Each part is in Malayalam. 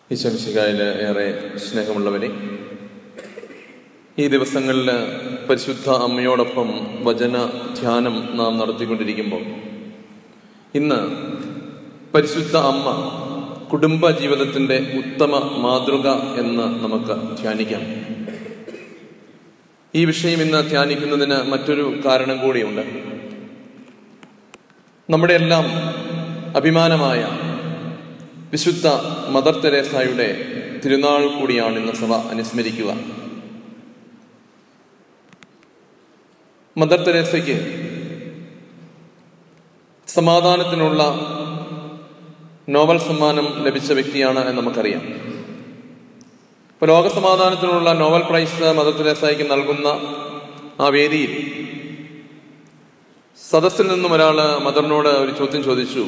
ഈശ്വരശികായിൽ ഏറെ സ്നേഹമുള്ളവരെ ഈ ദിവസങ്ങളിൽ പരിശുദ്ധ അമ്മയോടൊപ്പം വചന ധ്യാനം നാം നടത്തിക്കൊണ്ടിരിക്കുമ്പോൾ ഇന്ന് പരിശുദ്ധ അമ്മ കുടുംബ ജീവിതത്തിൻ്റെ ഉത്തമ മാതൃക എന്ന് നമുക്ക് ധ്യാനിക്കാം ഈ വിഷയം ഇന്ന് ധ്യാനിക്കുന്നതിന് മറ്റൊരു കാരണം കൂടിയുണ്ട് നമ്മുടെ എല്ലാം അഭിമാനമായ വിശുദ്ധ മദർ തെരേസായുടെ തിരുനാൾ കൂടിയാണ് ഇന്ന് സഭ അനുസ്മരിക്കുക മദർ തെരേസയ്ക്ക് സമാധാനത്തിനുള്ള നോബൽ സമ്മാനം ലഭിച്ച വ്യക്തിയാണ് എന്ന് നമുക്കറിയാം ഇപ്പൊ ലോക സമാധാനത്തിനുള്ള നോബൽ പ്രൈസ് മദർ തെരേസയ്ക്ക് നൽകുന്ന ആ വേദിയിൽ സദസ്സിൽ നിന്നും ഒരാൾ മദറിനോട് ഒരു ചോദ്യം ചോദിച്ചു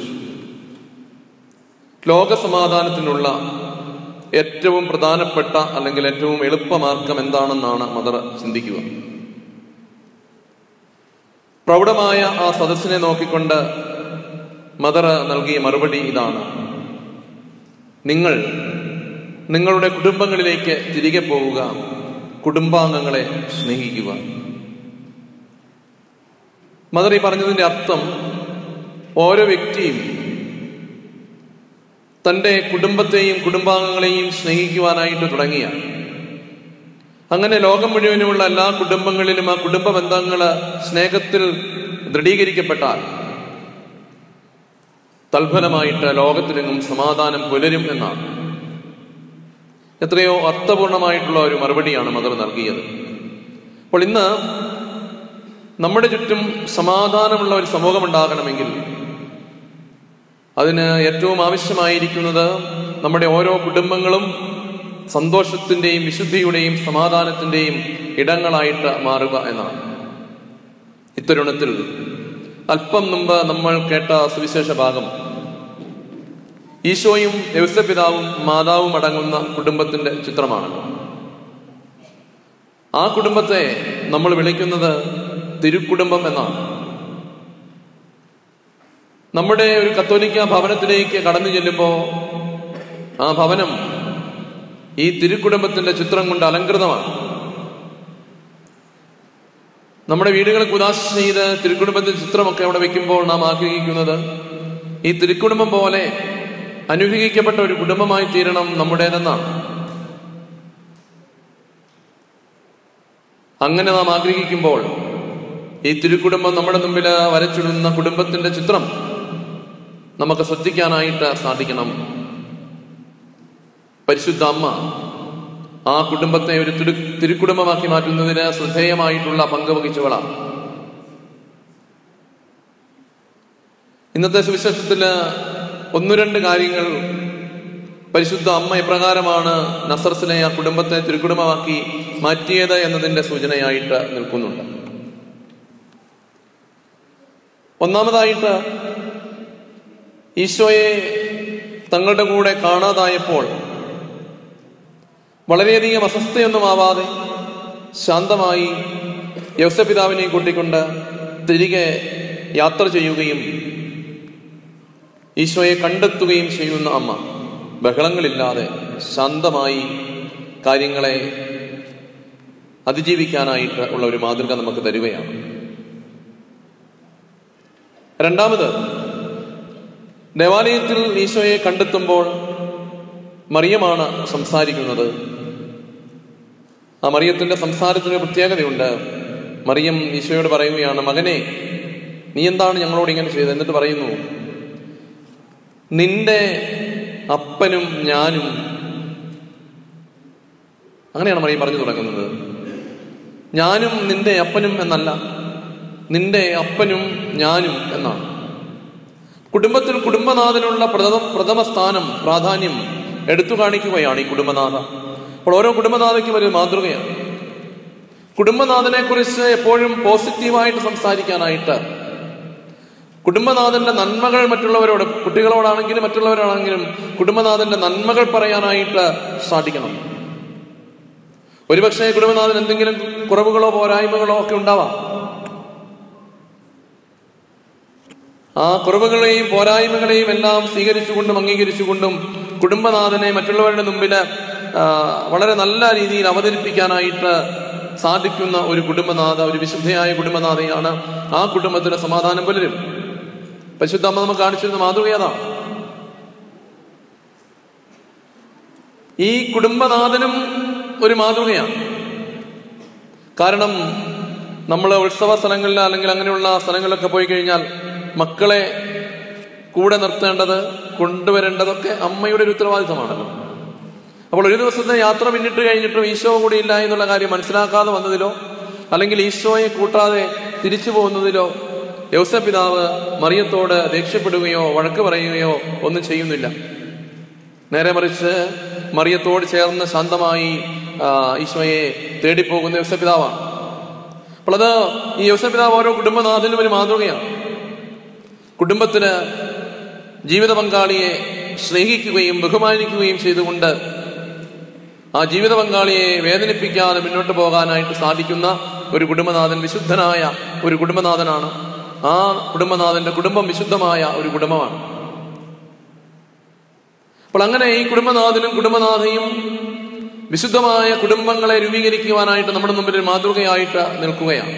ലോക സമാധാനത്തിനുള്ള ഏറ്റവും പ്രധാനപ്പെട്ട അല്ലെങ്കിൽ ഏറ്റവും എളുപ്പമാർഗം എന്താണെന്നാണ് മദർ ചിന്തിക്കുക പ്രൗഢമായ ആ സദസ്സിനെ നോക്കിക്കൊണ്ട് മദർ നൽകിയ മറുപടി ഇതാണ് നിങ്ങൾ നിങ്ങളുടെ കുടുംബങ്ങളിലേക്ക് തിരികെ പോവുക കുടുംബാംഗങ്ങളെ സ്നേഹിക്കുക മദർ ഈ പറഞ്ഞതിന്റെ അർത്ഥം ഓരോ വ്യക്തിയും തൻ്റെ കുടുംബത്തെയും കുടുംബാംഗങ്ങളെയും സ്നേഹിക്കുവാനായിട്ട് തുടങ്ങിയ അങ്ങനെ ലോകം മുഴുവനുമുള്ള എല്ലാ കുടുംബങ്ങളിലും ആ കുടുംബ ബന്ധങ്ങള് സ്നേഹത്തിൽ ദൃഢീകരിക്കപ്പെട്ടാൽ തൽഫലമായിട്ട് ലോകത്തിലെങ്ങും സമാധാനം പുലരും എന്നാണ് എത്രയോ അർത്ഥപൂർണമായിട്ടുള്ള ഒരു മറുപടിയാണ് മദർ നൽകിയത് അപ്പോൾ ഇന്ന് നമ്മുടെ ചുറ്റും സമാധാനമുള്ള ഒരു സമൂഹം ഉണ്ടാകണമെങ്കിൽ അതിന് ഏറ്റവും ആവശ്യമായിരിക്കുന്നത് നമ്മുടെ ഓരോ കുടുംബങ്ങളും സന്തോഷത്തിന്റെയും വിശുദ്ധിയുടെയും സമാധാനത്തിന്റെയും ഇടങ്ങളായിട്ട് മാറുക എന്നാണ് ഇത്തരുണത്തിൽ അല്പം മുമ്പ് നമ്മൾ കേട്ട സുവിശേഷ ഭാഗം ഈശോയും യൗസപിതാവും മാതാവും അടങ്ങുന്ന കുടുംബത്തിന്റെ ചിത്രമാണല്ലോ ആ കുടുംബത്തെ നമ്മൾ വിളിക്കുന്നത് തിരുക്കുടുംബം എന്നാണ് നമ്മുടെ ഒരു കത്തോലിക്ക ഭവനത്തിലേക്ക് കടന്നു ചെല്ലുമ്പോൾ ആ ഭവനം ഈ തിരുക്കുടുംബത്തിന്റെ ചിത്രം കൊണ്ട് അലങ്കൃതമാണ് നമ്മുടെ വീടുകളെ ഉദാശ ചെയ്ത് തിരുക്കുടുംബത്തിന്റെ ചിത്രമൊക്കെ അവിടെ വെക്കുമ്പോൾ നാം ആഗ്രഹിക്കുന്നത് ഈ തിരുക്കുടുംബം പോലെ അനുഗ്രഹിക്കപ്പെട്ട ഒരു കുടുംബമായി തീരണം നമ്മുടേതെന്നാണ് അങ്ങനെ നാം ആഗ്രഹിക്കുമ്പോൾ ഈ തിരുക്കുടുംബം നമ്മുടെ മുമ്പിൽ വരച്ചിടുന്ന കുടുംബത്തിന്റെ ചിത്രം നമുക്ക് ശ്രദ്ധിക്കാനായിട്ട് സാധിക്കണം പരിശുദ്ധ അമ്മ ആ കുടുംബത്തെ ഒരു തിരു തിരുക്കുടുംബമാക്കി മാറ്റുന്നതിന് ശ്രദ്ധേയമായിട്ടുള്ള പങ്ക് വഹിച്ചവളാണ് ഇന്നത്തെ സുവിശേഷത്തില് ഒന്നു രണ്ട് കാര്യങ്ങൾ പരിശുദ്ധ അമ്മ എപ്രകാരമാണ് നസർസിനെ ആ കുടുംബത്തെ തിരുക്കുടുംബമാക്കി മാറ്റിയത് എന്നതിന്റെ സൂചനയായിട്ട് നിൽക്കുന്നുണ്ട് ഒന്നാമതായിട്ട് ഈശോയെ തങ്ങളുടെ കൂടെ കാണാതായപ്പോൾ വളരെയധികം അസ്വസ്ഥയൊന്നും ആവാതെ ശാന്തമായി യവസപിതാവിനെ കൂട്ടിക്കൊണ്ട് തിരികെ യാത്ര ചെയ്യുകയും ഈശോയെ കണ്ടെത്തുകയും ചെയ്യുന്ന അമ്മ ബഹളങ്ങളില്ലാതെ ശാന്തമായി കാര്യങ്ങളെ അതിജീവിക്കാനായിട്ട് ഉള്ള ഒരു മാതൃക നമുക്ക് തരികയാണ് രണ്ടാമത് ദേവാലയത്തിൽ ഈശോയെ കണ്ടെത്തുമ്പോൾ മറിയമാണ് സംസാരിക്കുന്നത് ആ മറിയത്തിന്റെ സംസാരത്തിന് പ്രത്യേകതയുണ്ട് മറിയം ഈശോയോട് പറയുകയാണ് മകനെ നീ എന്താണ് ഞങ്ങളോട് ഇങ്ങനെ ചെയ്തത് എന്നിട്ട് പറയുന്നു നിന്റെ അപ്പനും ഞാനും അങ്ങനെയാണ് മറിയം പറഞ്ഞു തുടങ്ങുന്നത് ഞാനും നിന്റെ അപ്പനും എന്നല്ല നിന്റെ അപ്പനും ഞാനും എന്നാണ് കുടുംബത്തിൽ കുടുംബനാഥനുള്ള പ്രഥമ പ്രഥമ സ്ഥാനം പ്രാധാന്യം എടുത്തു കാണിക്കുകയാണ് ഈ കുടുംബനാഥ അപ്പോൾ ഓരോ കുടുംബനാഥയ്ക്കും ഒരു മാതൃകയാണ് കുടുംബനാഥനെ കുറിച്ച് എപ്പോഴും പോസിറ്റീവായിട്ട് സംസാരിക്കാനായിട്ട് കുടുംബനാഥന്റെ നന്മകൾ മറ്റുള്ളവരോട് കുട്ടികളോടാണെങ്കിലും മറ്റുള്ളവരോടാണെങ്കിലും കുടുംബനാഥന്റെ നന്മകൾ പറയാനായിട്ട് സാധിക്കണം ഒരുപക്ഷെ കുടുംബനാഥൻ എന്തെങ്കിലും കുറവുകളോ പോരായ്മകളോ ഒക്കെ ഉണ്ടാവാം ആ കുറവുകളെയും പോരായ്മകളെയും എല്ലാം സ്വീകരിച്ചുകൊണ്ടും അംഗീകരിച്ചുകൊണ്ടും കുടുംബനാഥനെ മറ്റുള്ളവരുടെ മുമ്പിൽ ആ, വളരെ നല്ല രീതിയിൽ അവതരിപ്പിക്കാനായിട്ട് സാധിക്കുന്ന ഒരു കുടുംബനാഥ ഒരു വിശുദ്ധയായ കുടുംബനാഥയാണ് ആ കുടുംബത്തിന് സമാധാനം പുലരും പരിശുദ്ധ അമ്മ നമുക്ക് കാണിച്ചിരുന്ന മാതൃക അതാ ഈ കുടുംബനാഥനും ഒരു മാതൃകയാണ് കാരണം നമ്മൾ ഉത്സവ സ്ഥലങ്ങളിൽ അല്ലെങ്കിൽ അങ്ങനെയുള്ള സ്ഥലങ്ങളിലൊക്കെ പോയി കഴിഞ്ഞാൽ മക്കളെ കൂടെ നിർത്തേണ്ടത് കൊണ്ടുവരേണ്ടതൊക്കെ അമ്മയുടെ ഒരു ഉത്തരവാദിത്തമാണല്ലോ അപ്പോൾ ഒരു ദിവസത്തെ യാത്ര പിന്നിട്ട് കഴിഞ്ഞിട്ടും ഈശോ കൂടി ഇല്ല എന്നുള്ള കാര്യം മനസ്സിലാക്കാതെ വന്നതിലോ അല്ലെങ്കിൽ ഈശോയെ കൂട്ടാതെ തിരിച്ചു പോകുന്നതിലോ യൗസ പിതാവ് മറിയത്തോട് ദേഷ്യപ്പെടുകയോ വഴക്ക് പറയുകയോ ഒന്നും ചെയ്യുന്നില്ല നേരെ മറിച്ച് മറിയത്തോട് ചേർന്ന് ശാന്തമായി ആ, ഈശോയെ തേടിപ്പോകുന്ന യൗസപിതാവാണ് അപ്പോൾ അത് ഈ യൗസപിതാവ് ഓരോ കുടുംബനാഥനും ഒരു മാതൃകയാണ് കുടുംബത്തിന് ജീവിത പങ്കാളിയെ സ്നേഹിക്കുകയും ബഹുമാനിക്കുകയും ചെയ്തുകൊണ്ട് ആ ജീവിത പങ്കാളിയെ വേദനിപ്പിക്കാതെ മുന്നോട്ട് പോകാനായിട്ട് സാധിക്കുന്ന ഒരു കുടുംബനാഥൻ വിശുദ്ധനായ ഒരു കുടുംബനാഥനാണ് ആ കുടുംബനാഥന്റെ കുടുംബം വിശുദ്ധമായ ഒരു കുടുംബമാണ് അപ്പോൾ അങ്ങനെ ഈ കുടുംബനാഥനും കുടുംബനാഥയും വിശുദ്ധമായ കുടുംബങ്ങളെ രൂപീകരിക്കുവാനായിട്ട് നമ്മുടെ മുമ്പിൽ ഒരു മാതൃകയായിട്ട് നിൽക്കുകയാണ്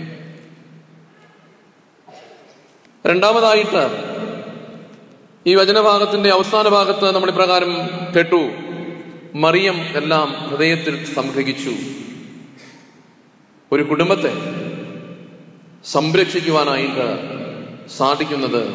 രണ്ടാമതായിട്ട് ഈ വചനഭാഗത്തിന്റെ അവസാന ഭാഗത്ത് നമ്മൾ ഇപ്രകാരം കേട്ടു മറിയം എല്ലാം ഹൃദയത്തിൽ സംഗ്രഹിച്ചു ഒരു കുടുംബത്തെ സംരക്ഷിക്കുവാനായിട്ട് സാധിക്കുന്നത്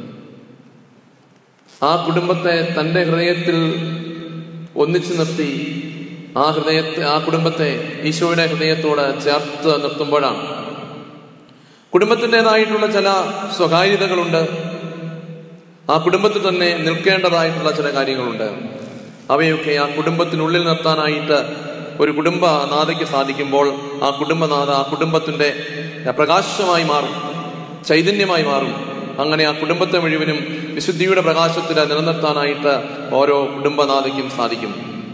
ആ കുടുംബത്തെ തന്റെ ഹൃദയത്തിൽ ഒന്നിച്ചു നിർത്തി ആ ഹൃദയത്തെ ആ കുടുംബത്തെ ഈശോയുടെ ഹൃദയത്തോട് ചേർത്ത് നിർത്തുമ്പോഴാണ് കുടുംബത്തിൻ്റെതായിട്ടുള്ള ചില സ്വകാര്യതകളുണ്ട് ആ കുടുംബത്തിൽ തന്നെ നിൽക്കേണ്ടതായിട്ടുള്ള ചില കാര്യങ്ങളുണ്ട് അവയൊക്കെ ആ കുടുംബത്തിനുള്ളിൽ നിർത്താനായിട്ട് ഒരു കുടുംബ നാഥയ്ക്ക് സാധിക്കുമ്പോൾ ആ കുടുംബനാഥ ആ കുടുംബത്തിന്റെ പ്രകാശമായി മാറും ചൈതന്യമായി മാറും അങ്ങനെ ആ കുടുംബത്തെ മുഴുവനും വിശുദ്ധിയുടെ പ്രകാശത്തിൽ നിലനിർത്താനായിട്ട് ഓരോ കുടുംബനാഥയ്ക്കും സാധിക്കും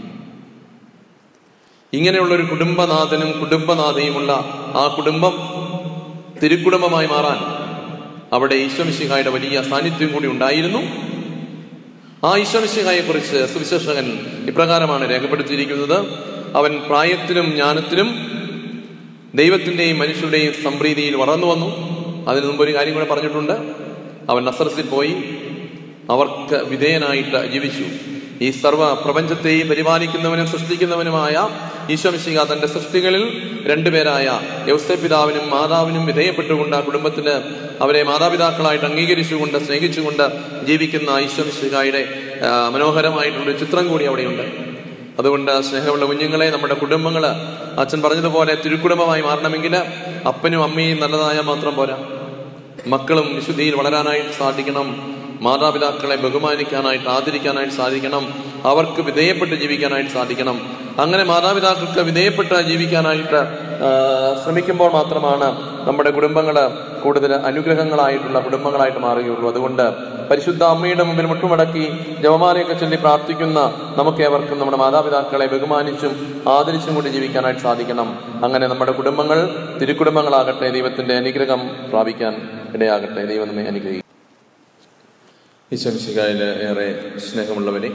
ഇങ്ങനെയുള്ള ഒരു കുടുംബനാഥനും കുടുംബനാഥയുമുള്ള ആ കുടുംബം തിരുക്കുടുംബമായി മാറാൻ അവിടെ ഈശ്വമിശിഹായുടെ വലിയ സാന്നിധ്യം കൂടി ഉണ്ടായിരുന്നു ആ ഈശ്വമിശിഹായെ കുറിച്ച് സുവിശേഷകൻ ഇപ്രകാരമാണ് രേഖപ്പെടുത്തിയിരിക്കുന്നത് അവൻ പ്രായത്തിലും ജ്ഞാനത്തിലും ദൈവത്തിന്റെയും മനുഷ്യരുടെയും സംപ്രീതിയിൽ വളർന്നു വന്നു അതിനു മുമ്പ് ഒരു കാര്യം കൂടെ പറഞ്ഞിട്ടുണ്ട് അവൻ നസറസിൽ പോയി അവർക്ക് വിധേയനായിട്ട് ജീവിച്ചു ഈ സർവ പ്രപഞ്ചത്തെയും പരിപാലിക്കുന്നവനും സൃഷ്ടിക്കുന്നവനുമായ ഈശ്വമിശിക തന്റെ സൃഷ്ടികളിൽ രണ്ടുപേരായ യൗസപിതാവിനും മാതാവിനും വിധേയപ്പെട്ടുകൊണ്ട് ആ കുടുംബത്തിന് അവരെ മാതാപിതാക്കളായിട്ട് അംഗീകരിച്ചുകൊണ്ട് സ്നേഹിച്ചുകൊണ്ട് ജീവിക്കുന്ന ഈശ്വമിശികായുടെ മനോഹരമായിട്ടുള്ളൊരു ചിത്രം കൂടി അവിടെയുണ്ട് അതുകൊണ്ട് സ്നേഹമുള്ള കുഞ്ഞുങ്ങളെ നമ്മുടെ കുടുംബങ്ങള് അച്ഛൻ പറഞ്ഞതുപോലെ തിരുക്കുടുംബമായി മാറണമെങ്കിൽ അപ്പനും അമ്മയും നല്ലതായാൽ മാത്രം പോരാ മക്കളും വിശുദ്ധിയിൽ വളരാനായിട്ട് സാധിക്കണം മാതാപിതാക്കളെ ബഹുമാനിക്കാനായിട്ട് ആദരിക്കാനായിട്ട് സാധിക്കണം അവർക്ക് വിധേയപ്പെട്ട് ജീവിക്കാനായിട്ട് സാധിക്കണം അങ്ങനെ മാതാപിതാക്കൾക്ക് വിധേയപ്പെട്ട് ജീവിക്കാനായിട്ട് ആ, ശ്രമിക്കുമ്പോൾ മാത്രമാണ് നമ്മുടെ കുടുംബങ്ങൾ കൂടുതൽ അനുഗ്രഹങ്ങളായിട്ടുള്ള കുടുംബങ്ങളായിട്ട് മാറുകയുള്ളൂ അതുകൊണ്ട് പരിശുദ്ധ അമ്മയുടെ മുമ്പിൽ മുട്ടുമടക്കി ജവമാലയൊക്കെ ചൊല്ലി പ്രാർത്ഥിക്കുന്ന നമുക്ക് ഏവർക്കും നമ്മുടെ മാതാപിതാക്കളെ ബഹുമാനിച്ചും ആദരിച്ചും കൊണ്ട് ജീവിക്കാനായിട്ട് സാധിക്കണം അങ്ങനെ നമ്മുടെ കുടുംബങ്ങൾ തിരുക്കുടുംബങ്ങളാകട്ടെ ദൈവത്തിന്റെ അനുഗ്രഹം പ്രാപിക്കാൻ ഇടയാകട്ടെ ദൈവം നമ്മെ അനുഗ്രഹിക്കും ഈശ്വംശികായില് ഏറെ സ്നേഹമുള്ളവരെ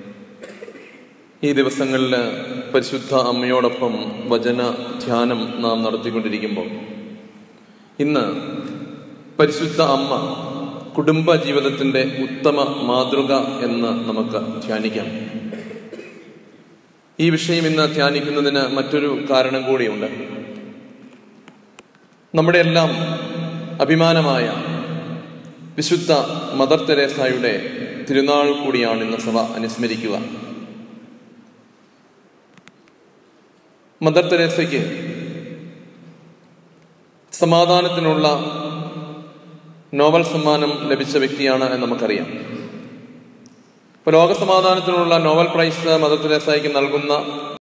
ഈ ദിവസങ്ങളിൽ പരിശുദ്ധ അമ്മയോടൊപ്പം വചന ധ്യാനം നാം നടത്തിക്കൊണ്ടിരിക്കുമ്പോൾ ഇന്ന് പരിശുദ്ധ അമ്മ കുടുംബ ജീവിതത്തിന്റെ ഉത്തമ മാതൃക എന്ന് നമുക്ക് ധ്യാനിക്കാം ഈ വിഷയം ഇന്ന് ധ്യാനിക്കുന്നതിന് മറ്റൊരു കാരണം കൂടിയുണ്ട് നമ്മുടെ എല്ലാം അഭിമാനമായ വിശുദ്ധ മദർ തെരേസായുടെ തിരുനാൾ കൂടിയാണ് ഇന്ന് സഭ അനുസ്മരിക്കുക മദർ തെരേസയ്ക്ക് സമാധാനത്തിനുള്ള നോബൽ സമ്മാനം ലഭിച്ച വ്യക്തിയാണ് എന്ന് നമുക്കറിയാം ഇപ്പൊ ലോക സമാധാനത്തിനുള്ള നോബൽ പ്രൈസ് മദർ തെരേസയ്ക്ക് നൽകുന്ന